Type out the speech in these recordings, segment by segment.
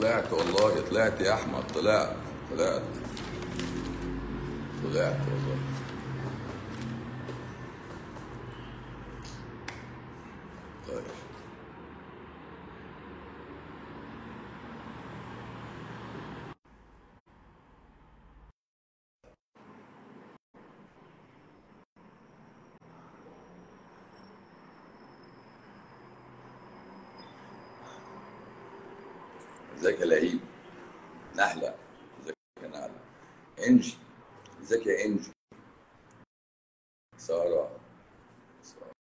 طلعت والله طلعت يا احمد طلعت طلعت طلعت والله طيب ازيك يا لهيب نهلة ازيك يا نهلة انجي ازيك يا انجي سارة سارة.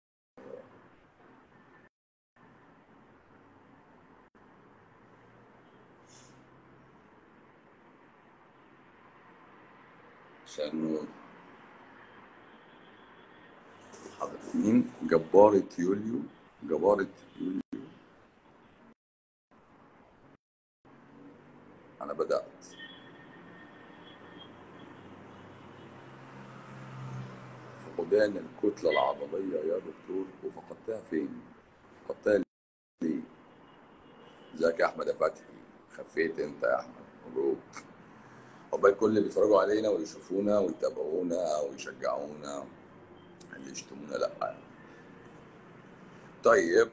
شنو حاضر مين جبارة يوليو جبارة يوليو انا بدأت فقدان الكتلة العضلية يا دكتور وفقدتها فين؟ فقدتها ليه؟ ازيك يا احمد يا فتحي خفيت انت يا احمد مبروك عقبال كل اللي بيتفرجوا علينا ويشوفونا ويتابعونا ويشجعونا اللي يشتمونا لا طيب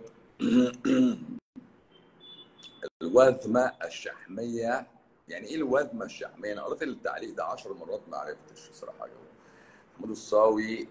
الوذمة الشحمية يعني ايه الوذمة الشحمية؟ انا قريت التعليق ده 10 مرات ما عرفتش الصراحة اجاوب محمود الصاوي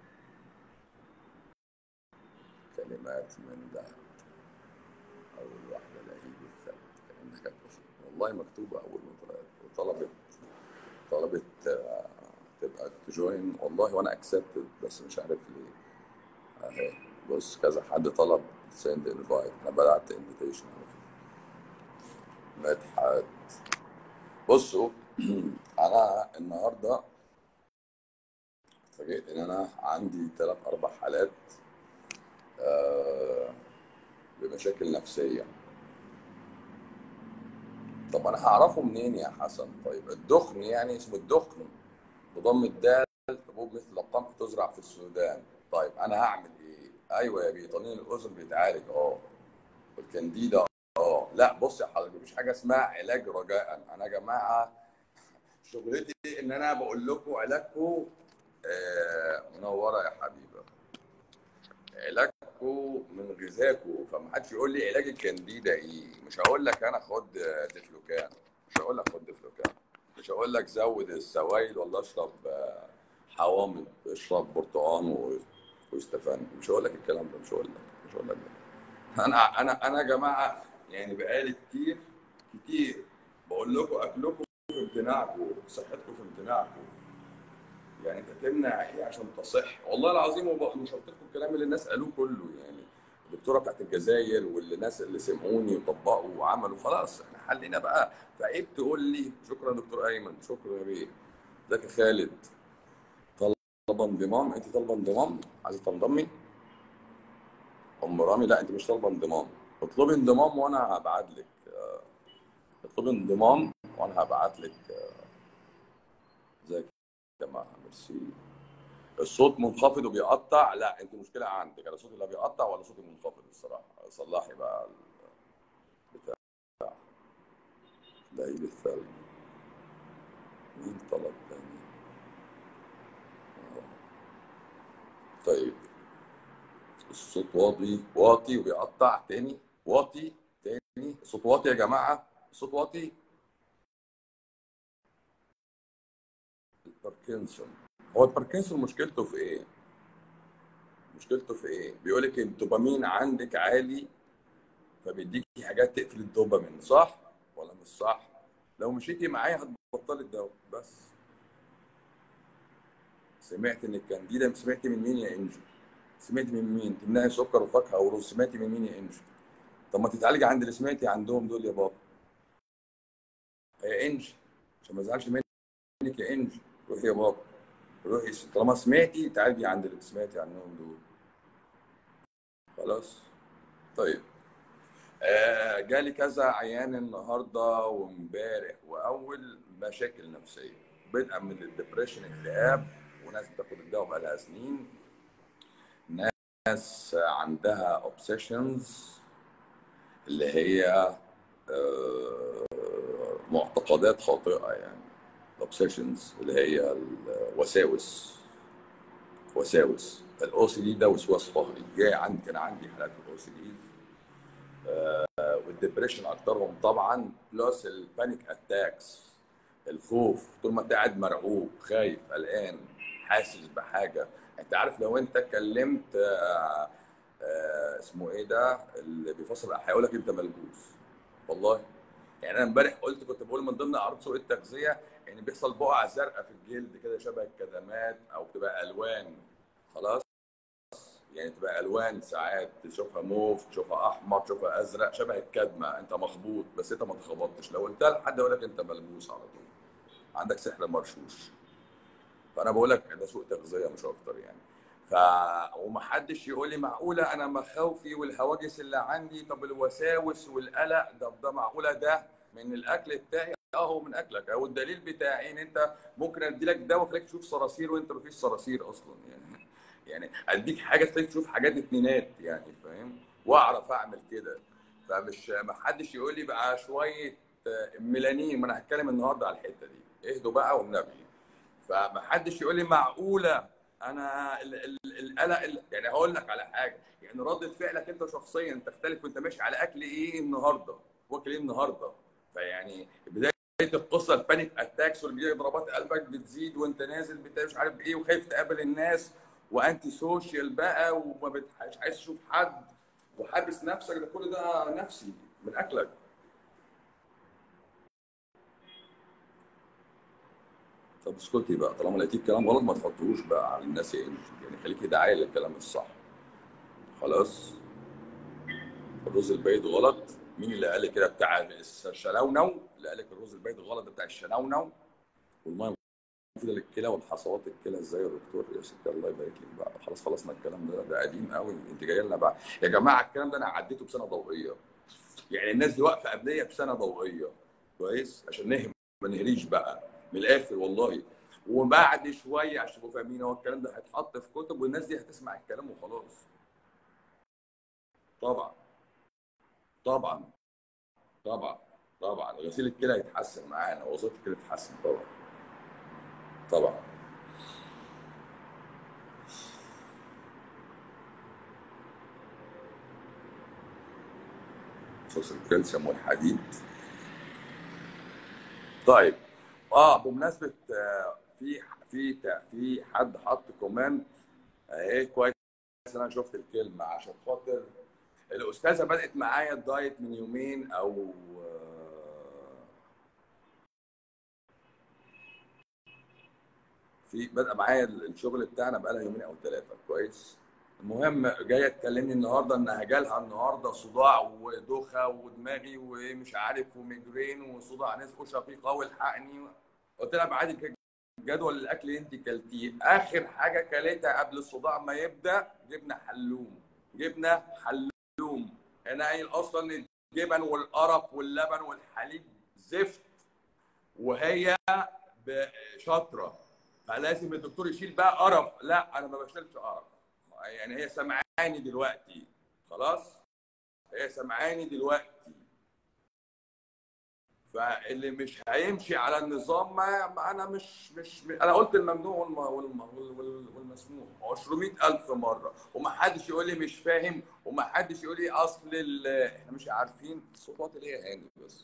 كلمات من ذهب اول واحدة لهيب الثلج كأنها كانت والله مكتوبة اول ما طلعت وطلبت طلبت آه، تبقى تجوين والله وانا اكسبتد بس مش عارف ليه اهي بص كذا حد طلب سند انفايت انا بدات انفيتيشن على فكره مدحت بصوا انا النهارده اتفاجئت ان انا عندي ثلاث اربع حالات آه، بمشاكل نفسيه طب انا هعرفه منين يا حسن طيب الدخن يعني اسمه الدخن بضم الدال حبوب مثل القمح تزرع في السودان طيب انا هعمل ايه ايوه يا بيه طنين الاذن بيتعالج اه والكنديدا اه لا بص يا حضرتك مفيش حاجه اسمها علاج رجاء انا يا جماعه شغلتي ان انا بقول لكم علاجكم آه منوره يا حبيبه علاجكم من غذاكم فما حدش يقول لي علاج الكنديدا ايه مش هقول لك انا خد ديفلوكان مش هقول لك خد ديفلوكان مش هقول لك زود السوائل ولا اشرب آه، حوامض اشرب برتقال و- واستفان مش هقول لك الكلام ده مش هقول لك مش هقول لك ده. انا انا انا يا جماعه يعني بقالي كتير كتير بقول لكم اكلكم في امتناعكم صحتكم في امتناعكم يعني انت تمنع ايه عشان تصح والله العظيم وب- مش قلت لكم الكلام اللي الناس قالوه كله يعني الدكتوره بتاعت الجزائر واللي الناس اللي سمعوني وطبقوا وعملوا خلاص احنا حلينا بقى فعيب تقول لي شكرا يا دكتور ايمن شكرا يا بيه ازيك يا خالد طالبه انضمام انت طالبه انضمام عايزه تنضمي ام رامي لا انت مش طالبه انضمام اطلبي انضمام وانا هبعت لك آه، اطلبي انضمام وانا هبعت لك آه، ازيك يا جماعه ميرسي الصوت منخفض وبيقطع لا انت مشكله عندك انا صوتي لا بيقطع ولا صوتي منخفض الصراحه صلحي بقى ال- بتاع ده ايه الثلج مين طلب تاني آه. طيب الصوت واطي واطي وبيقطع تاني واطي تاني الصوت واطي يا جماعه الصوت واطي الباركنسون هو الباركنسون مشكلته في ايه؟ مشكلته في ايه؟ بيقول لك الدوبامين عندك عالي فبيديكي حاجات تقفل الدوبامين صح ولا مش صح؟ لو مشيتي معايا هتبطلي الدواء بس سمعت ان الكانديدا سمعتي من مين يا انجي؟ سمعتي من مين؟ تمنعي سكر وفاكهه ورز سمعتي من مين يا انجي؟ طب ما تتعالجي عند اللي سمعتي عندهم دول يا بابا يا انجي عشان ما ازعلش منك يا انجي روحي يا بابا روحي طالما سمعتي تعالجي عند اللي سمعتي عنهم دول خلاص طيب آه جالي كذا عيان النهارده وامبارح واول مشاكل نفسيه بدءا من الدبريشن اكتئاب وناس بتاخد الدواء بقالها سنين ناس عندها اوبسيشنز اللي هي آه، معتقدات خاطئه يعني الاوبسيشنز اللي هي الوساوس وساوس الاو سي دي ده وسواس قهري جاي عندي كان عندي حالات الاو سي دي والدبريشن اكترهم طبعا بلس البانيك اتاكس الخوف طول ما انت قاعد مرعوب خايف قلقان حاسس بحاجه انت عارف لو انت اتكلمت آه، آه، اسمه ايه ده اللي بيفسر هيقول لك انت ملبوس والله يعني انا امبارح قلت كنت بقول من ضمن اعراض سوء التغذيه ان يعني بيحصل بقع زرقاء في الجلد كده شبه الكدمات او بتبقى الوان خلاص يعني تبقى الوان ساعات تشوفها موف تشوفها احمر تشوفها ازرق شبه الكدمه انت مخبوط بس انت ما اتخبطتش لو قلتها لحد يقول لك انت ملبوس على طول عندك سحر مرشوش فانا بقول لك ده سوء تغذيه مش اكتر يعني ف ومحدش يقول لي معقوله انا مخاوفي والهواجس اللي عندي طب الوساوس والقلق ده ده معقوله ده من الاكل بتاعي اه من اكلك او الدليل بتاعي ان انت ممكن ادي لك دواء خليك تشوف صراصير وانت مفيش صراصير اصلا يعني يعني اديك حاجه تخليك تشوف حاجات اتنينات يعني فاهم واعرف اعمل كده فمش ما حدش يقول لي بقى شويه ميلانين ما انا هتكلم النهارده على الحته دي اهدوا بقى والنبي فما حدش يقول لي معقوله انا القلق يعني هقول لك على حاجه يعني رده فعلك انت شخصيا تختلف وانت ماشي على اكل ايه النهارده واكل ايه النهارده فيعني بدايه القصه البانيك اتاكس واللي ضربات قلبك بتزيد وانت نازل بتاع مش عارف ايه وخايف تقابل الناس وانتي سوشيال بقى وما مش عايز تشوف حد وحابس نفسك ده كل ده نفسي من اكلك طب اسكتي بقى طالما لقيتي الكلام غلط ما تحطوش بقى على الناس يعني خليكي داعيه للكلام الصح خلاص الرز البيض غلط مين اللي قال كده بتاع الشنونو اللي قال لك الرز البيض غلط ده بتاع الشنونو والميه مفيده للكلى والحصوات الكلى ازاي يا دكتور يا ستي الله يبارك لك بقى خلاص خلصنا الكلام ده ده قديم قوي انت جاي لنا بقى يا جماعه الكلام ده انا عديته بسنه ضوئيه يعني الناس دي واقفه قبليه بسنه ضوئيه كويس عشان نهم ما نهريش بقى من الاخر والله وبعد شويه عشان تبقوا فاهمين هو الكلام ده هيتحط في كتب والناس دي هتسمع الكلام وخلاص طبعا طبعا طبعا طبعا غسيل الكلى هيتحسن معانا وظيفه الكلى تتحسن طبعا طبعا خصوص الكالسيوم والحديد طيب اه بمناسبه في في في حد حط كومنت اهي كويس انا شفت الكلمه عشان خاطر الاستاذه بدات معايا الدايت من يومين او في بدا معايا الشغل بتاعنا بقى لها يومين او ثلاثه كويس المهم جايه تكلمني النهارده انها جالها النهارده صداع ودوخه ودماغي ومش عارف وميجرين وصداع نزق شقيقه والحقني قلت لها بعد جدول الاكل اللي انت كلتيه اخر حاجه كلتها قبل الصداع ما يبدا جبنه حلوم جبنه حلوم انا قايل اصلا الجبن والقرف واللبن والحليب زفت وهي شاطره فلازم الدكتور يشيل بقى قرف لا انا ما بشيلش قرف يعني هي سمعاني دلوقتي خلاص هي سمعاني دلوقتي فاللي مش هيمشي على النظام ما انا مش مش انا قلت الممنوع والمسموح 200000 مره ومحدش يقول لي مش فاهم ومحدش يقول لي اصل احنا مش عارفين الصوت اللي هي هاني بس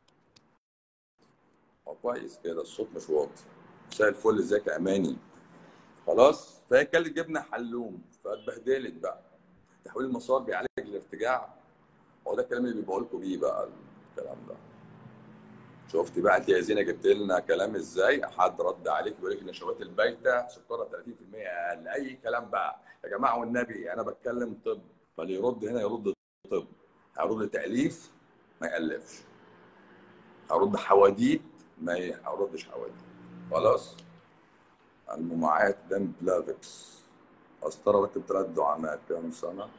كويس كده الصوت مش واطي مساء الفل ازيك يا اماني خلاص فهي كانت جبنه حلوم فاتبهدلت بقى تحويل المسار بيعالج الارتجاع هو ده الكلام اللي بيبقى لكم بيه بقى الكلام ده شفت بقى انت يا زينه جبت لنا كلام ازاي حد رد عليك بيقول لك النشويات البايته سكرها 30% اقل اي كلام بقى يا جماعه والنبي انا بتكلم طب فاللي يرد هنا يرد طب هيرد تاليف ما يالفش هرد حواديت ما يردش حواديت خلاص المماعات دم بلافكس قسطره ركب ثلاث دعامات كام سنه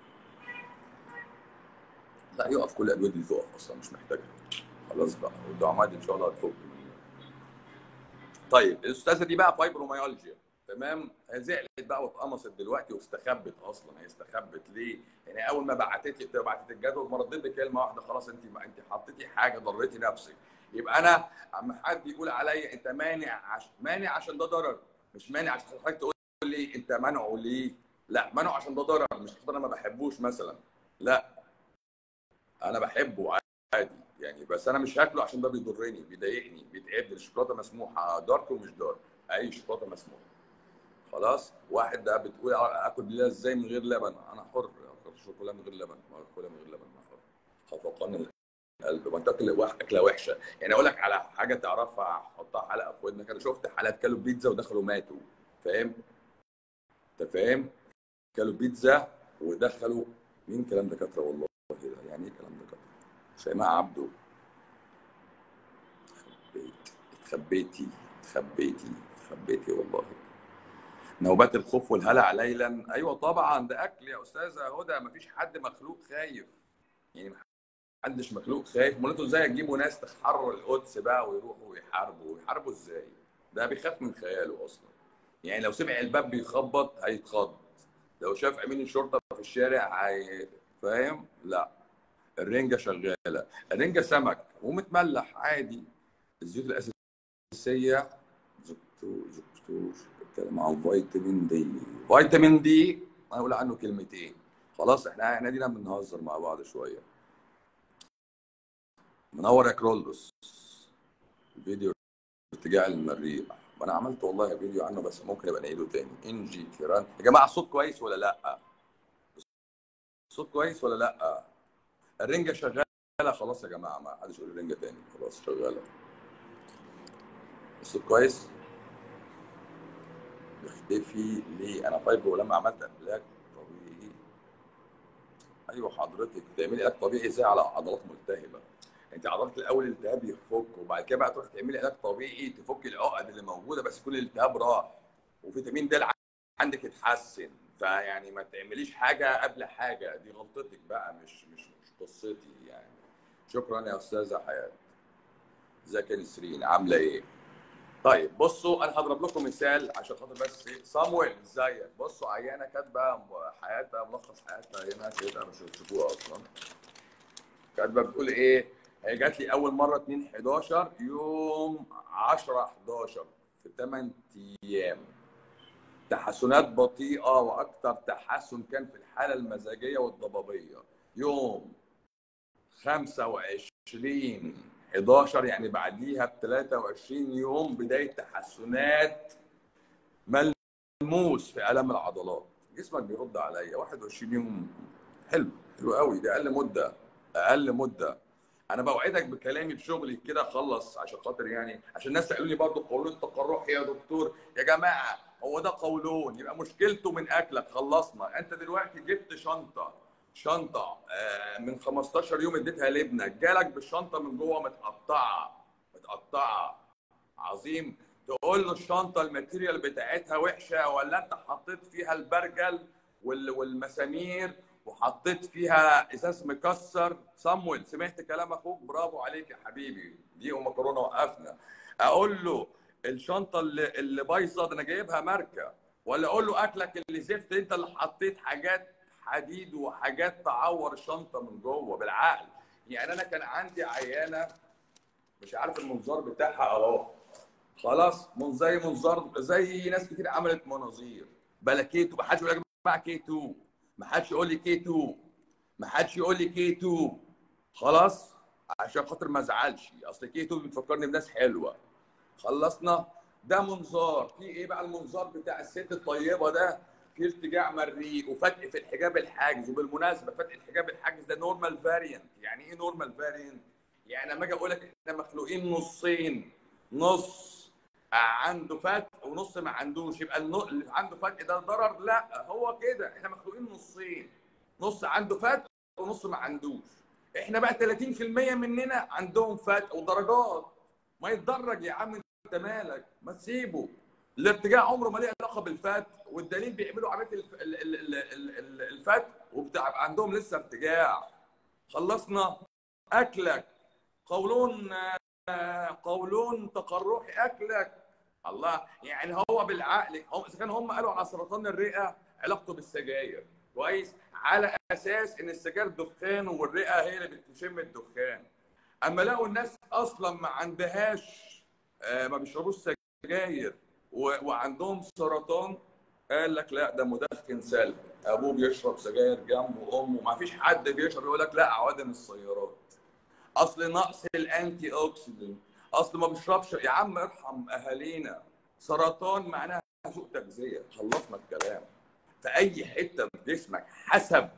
لا يقف كل الادويه دي تقف اصلا مش محتاجها خلاص بقى والدعامات ان شاء الله هتفك طيب الاستاذه دي بقى فايبروميالجيا تمام هي زعلت بقى واتقمصت دلوقتي واستخبت اصلا هي استخبت ليه؟ يعني اول ما بعتت لي بعتت الجدول ما رديت بكلمه واحده خلاص انت ما انت حطيتي حاجه ضريتي نفسك يبقى انا اما حد يقول عليا انت مانع عش... مانع عشان ده ضرر مش مانع عشان حضرتك تقول لي انت منعه ليه؟ لا منعه عشان ده ضرر مش عشان انا ما بحبوش مثلا لا انا بحبه عادي يعني بس انا مش هاكله عشان ده بيضرني بيضايقني بيتعبني الشوكولاته مسموحه دارك ومش دارك اي شوكولاته مسموحه خلاص واحد ده بتقول اكل بليله ازاي من غير لبن انا حر اكل شوكولاته من غير لبن ما اكلها من غير لبن انا حر خفقان القلب ما انت اكل اكله وحشه يعني اقول لك على حاجه تعرفها احطها حلقه في ودنك انا شفت حالات كلوا بيتزا ودخلوا ماتوا فاهم انت فاهم كلوا بيتزا ودخلوا مين كلام دكاتره والله يعني ايه كلام دكاتره شيماء عبده اتخبيت اتخبيتي اتخبيتي اتخبيتي والله نوبات الخوف والهلع ليلا ايوه طبعا ده اكل يا استاذه هدى مفيش حد مخلوق خايف يعني محدش مخلوق خايف امال انتوا ازاي تجيبوا ناس تحرروا القدس بقى ويروحوا يحاربوا ويحاربوا ازاي ده بيخاف من خياله اصلا يعني لو سمع الباب بيخبط هيتخض لو شاف امين الشرطه في الشارع هي فاهم لا الرنجه شغاله الرنجه سمك ومتملح عادي الزيوت الاساسيه زكتور زكتور بتكلم عن فيتامين دي فيتامين دي هقول عنه كلمتين خلاص احنا احنا دينا بنهزر مع بعض شويه منور يا كرولوس الفيديو ارتجاع المريء ما انا عملت والله فيديو عنه بس ممكن ابقى نعيده تاني انجي كيران يا جماعه الصوت كويس ولا لا الصوت كويس ولا لا الرنجه شغاله خلاص يا جماعه ما حدش يقول الرنجه تاني خلاص شغاله الصوت كويس يختفي ليه انا طيب ولما عملت علاج طبيعي ايوه حضرتك تعملي علاج طبيعي ازاي على عضلات ملتهبه انت عضلات الاول الالتهاب يفك وبعد كده بقى تروح تعملي علاج طبيعي تفك العقد اللي موجوده بس كل الالتهاب راح وفيتامين د عندك اتحسن فيعني ما تعمليش حاجه قبل حاجه دي غلطتك بقى مش مش مش قصتي يعني شكرا يا استاذه حياه ازيك يا نسرين عامله ايه؟ طيب بصوا انا هضرب لكم مثال عشان خاطر بس صامويل ازيك بصوا عيانه كاتبه حياتها ملخص حياتها هنا كده مش هتشوفوها اصلا كاتبه بتقول ايه هي جات لي اول مره 2 11 يوم 10 11 في 8 ايام تحسنات بطيئه واكثر تحسن كان في الحاله المزاجيه والضبابيه يوم 25 11 يعني بعديها ب 23 يوم بدايه تحسنات ملموس في الم العضلات جسمك بيرد عليا 21 يوم حلو حلو قوي دي اقل مده اقل مده انا بوعدك بكلامي بشغلي كده اخلص عشان خاطر يعني عشان الناس تقول لي برضه قولون التقرحي يا دكتور يا جماعه هو ده قولون يبقى مشكلته من اكلك خلصنا انت دلوقتي جبت شنطه شنطه من 15 يوم اديتها لابنك جالك بالشنطه من جوه متقطعه متقطعه عظيم تقول له الشنطه الماتيريال بتاعتها وحشه ولا انت حطيت فيها البرجل والمسامير وحطيت فيها ازاز مكسر صمول سمعت كلام اخوك برافو عليك يا حبيبي دي ومكرونه وقفنا اقول له الشنطه اللي اللي بايظه ده انا جايبها ماركه ولا اقول له اكلك اللي زفت انت اللي حطيت حاجات حديد وحاجات تعور الشنطه من جوه بالعقل يعني انا كان عندي عيانه مش عارف المنظار بتاعها اهو خلاص من زي منظار زي ناس كتير عملت مناظير بلا كيتو ما حدش يقول يا جماعه كيتو ما حدش يقول لي كي 2 ما حدش يقول لي كي 2 خلاص عشان خاطر ما ازعلش اصل كي 2 بتفكرني بناس حلوه خلصنا ده منظار في ايه بقى المنظار بتاع الست الطيبه ده في ارتجاع مريء وفتق في الحجاب الحاجز وبالمناسبه فتق الحجاب الحاجز ده نورمال فاريانت يعني ايه نورمال فاريانت يعني لما اجي اقول لك احنا مخلوقين نصين نص عنده فتق ونص ما عندوش يبقى اللي عنده فتق ده ضرر لا هو كده احنا مخلوقين نصين نص عنده فتق ونص ما عندوش احنا بقى 30% مننا عندهم فتق ودرجات ما يتدرج يا عم انت مالك ما تسيبه الارتجاع عمره ما ليه علاقه بالفتق والدليل بيعملوا عمليه الفتق وبتاع عندهم لسه ارتجاع خلصنا اكلك قولون قولون تقرحي اكلك الله يعني هو بالعقل هم اذا كان هم قالوا على سرطان الرئه علاقته بالسجاير كويس على اساس ان السجاير دخان والرئه هي اللي بتشم الدخان اما لقوا الناس اصلا ما عندهاش آه، ما بيشربوش سجاير وعندهم سرطان قال لك لا ده مدخن سلبي ابوه بيشرب سجاير جنبه امه ما فيش حد بيشرب يقول لك لا عوادم السيارات اصل نقص الانتي اوكسيدنت اصل ما بيشربش يا عم ارحم اهالينا سرطان معناها سوء تغذيه خلصنا الكلام في اي حته في جسمك حسب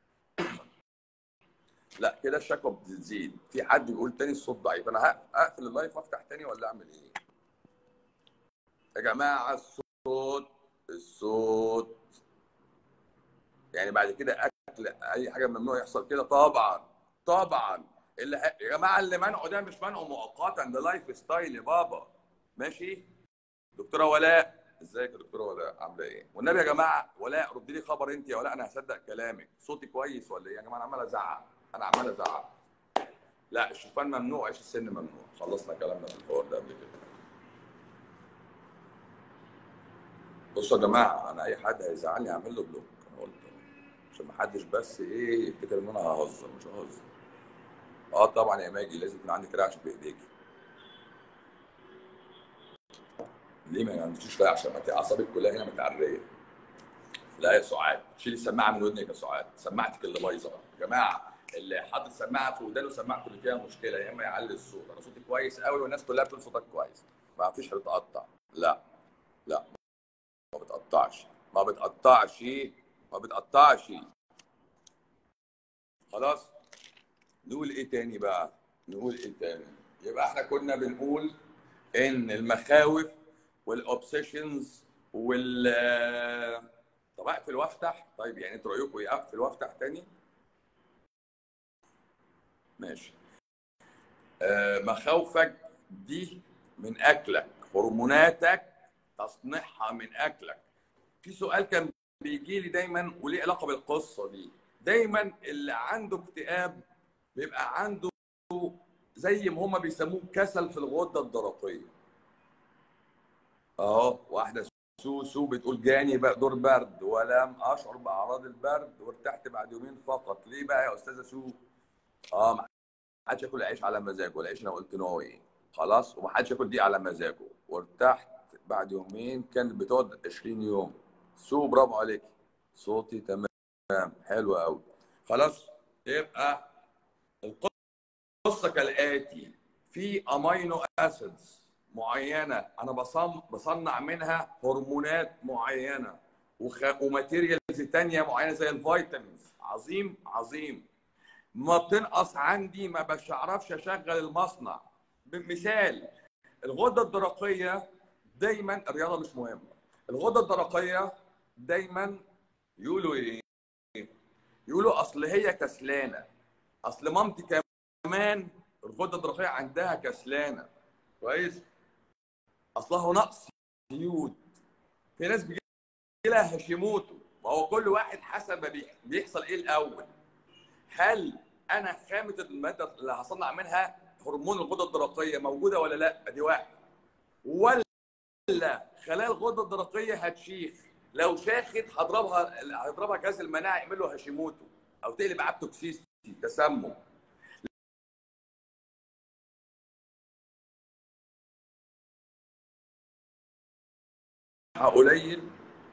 لا كده الشكوى بتزيد في حد بيقول تاني الصوت ضعيف انا هقفل اللايف وافتح تاني ولا اعمل ايه يا جماعه الصوت الصوت يعني بعد كده اكل اي حاجه ممنوع يحصل كده طبعا طبعا اللي ه... يا جماعه اللي منعه ده مش منعه مؤقتا ده لايف ستايل يا بابا ماشي دكتوره ولاء ازيك يا دكتوره ولاء عامله ايه والنبي يا جماعه ولاء ردي لي خبر انت يا ولاء انا هصدق كلامك صوتي كويس ولا ايه يا جماعه انا عمال ازعق انا عمال ازعق لا الشوفان ممنوع عيش السن ممنوع خلصنا كلامنا في الحوار ده قبل كده بصوا يا جماعه انا اي حد هيزعلني اعمل له بلوك انا قلت عشان ما حدش بس ايه يفتكر ان انا ههزر مش ههزر اه طبعا يا ماجي لازم يكون عندك رعش في ايديك ليه ما عندكيش رعشه ما اعصابك كلها هنا متعريه لا يا سعاد شيلي السماعه من ودنك يا سعاد سماعتك اللي بايظه يا جماعه اللي حاطط سماعه في ودانه سماعته اللي فيها مشكله يا اما يعلي الصوت انا صوتي كويس قوي والناس كلها بتقول صوتك كويس ما فيش بتقطع لا لا ما بتقطعش ما بتقطعش ما بتقطعش خلاص نقول ايه تاني بقى نقول ايه تاني يبقى احنا كنا بنقول ان المخاوف والاوبسيشنز وال طب اقفل وافتح طيب يعني انتوا رايكم ايه اقفل وافتح تاني ماشي آه مخاوفك دي من اكلك هرموناتك تصنيعها من اكلك في سؤال كان بيجي لي دايما وليه علاقه بالقصه دي دايما اللي عنده اكتئاب بيبقى عنده زي ما هما بيسموه كسل في الغده الدرقيه اهو واحده سوسو بتقول جاني بقى دور برد ولم اشعر باعراض البرد وارتحت بعد يومين فقط ليه بقى يا استاذه سو اه ما حدش ياكل العيش على مزاجه العيش انا قلت نوع ايه خلاص وما حدش ياكل دي على مزاجه وارتحت بعد يومين كانت بتقعد 20 يوم سو برافو عليك صوتي تمام حلو قوي خلاص يبقى القصه كالاتي في امينو اسيدز معينه انا بصنع بصنع منها هرمونات معينه وخ... وماتيريالز ثانيه معينه زي الفيتامينز عظيم عظيم ما بتنقص عندي ما بعرفش اشغل المصنع مثال الغده الدرقيه دايما الرياضه مش مهمه الغده الدرقيه دايما يقولوا ايه يقولوا اصل هي كسلانه اصل مامتي كمان الغده الدرقيه عندها كسلانه كويس اصلها نقص يود في ناس بيجي لها هاشيموتو ما هو كل واحد حسب ما بيحصل ايه الاول هل انا خامه الماده اللي هصنع منها هرمون الغده الدرقيه موجوده ولا لا دي واحد ولا خلايا الغده الدرقيه هتشيخ لو شاخت هضربها هضربها جهاز المناعه يعمل له هاشيموتو او تقلب عبتوكسيستي تسمم قليل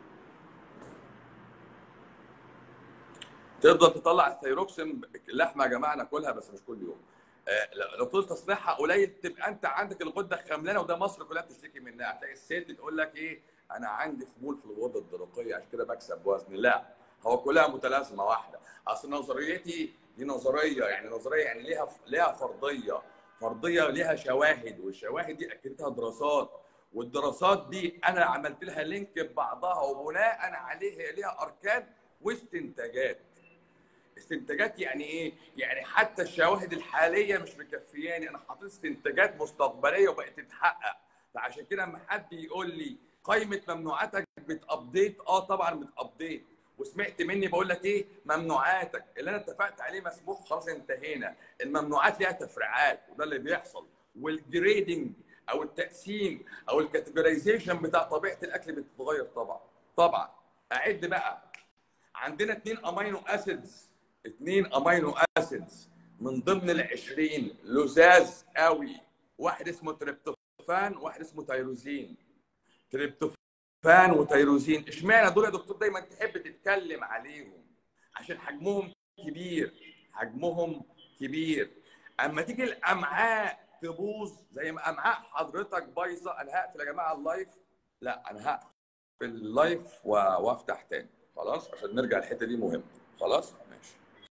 تقدر تطلع الثيروكسين اللحمه يا جماعه ناكلها بس مش كل يوم آه، لو فضلت تصنيعها قليل تبقى انت عندك الغده خملانه وده مصر كلها بتشتكي منها هتلاقي الست تقول لك ايه انا عندي خمول في الغده الدرقيه عشان كده بكسب وزن لا هو كلها متلازمه واحده اصل نظريتي دي نظريه يعني نظريه يعني ليها ليها فرضيه فرضيه ليها شواهد والشواهد دي اكدتها دراسات والدراسات دي انا عملت لها لينك ببعضها وبناء عليه هي ليها اركان واستنتاجات استنتاجات يعني ايه؟ يعني حتى الشواهد الحاليه مش مكفياني انا حاطط استنتاجات مستقبليه وبقت تتحقق فعشان كده لما حد يقول لي قائمه ممنوعاتك بتابديت اه طبعا بتابديت وسمعت مني بقول لك ايه ممنوعاتك اللي انا اتفقت عليه مسموح خلاص انتهينا الممنوعات ليها تفريعات وده اللي بيحصل والجريدنج او التقسيم او الكاتيجورايزيشن بتاع طبيعه الاكل بتتغير طبعا طبعا اعد بقى عندنا اثنين امينو اسيدز اثنين امينو اسيدز من ضمن ال 20 لزاز قوي واحد اسمه تريبتوفان واحد اسمه تيروزين تريبتوفان وتيروزين اشمعنى دول يا دكتور دايما تحب تتكلم عليهم عشان حجمهم كبير حجمهم كبير اما تيجي الامعاء تبوظ زي ما امعاء حضرتك بايظه انا هقفل يا جماعه اللايف لا انا هقفل اللايف وافتح تاني خلاص عشان نرجع الحته دي مهمه خلاص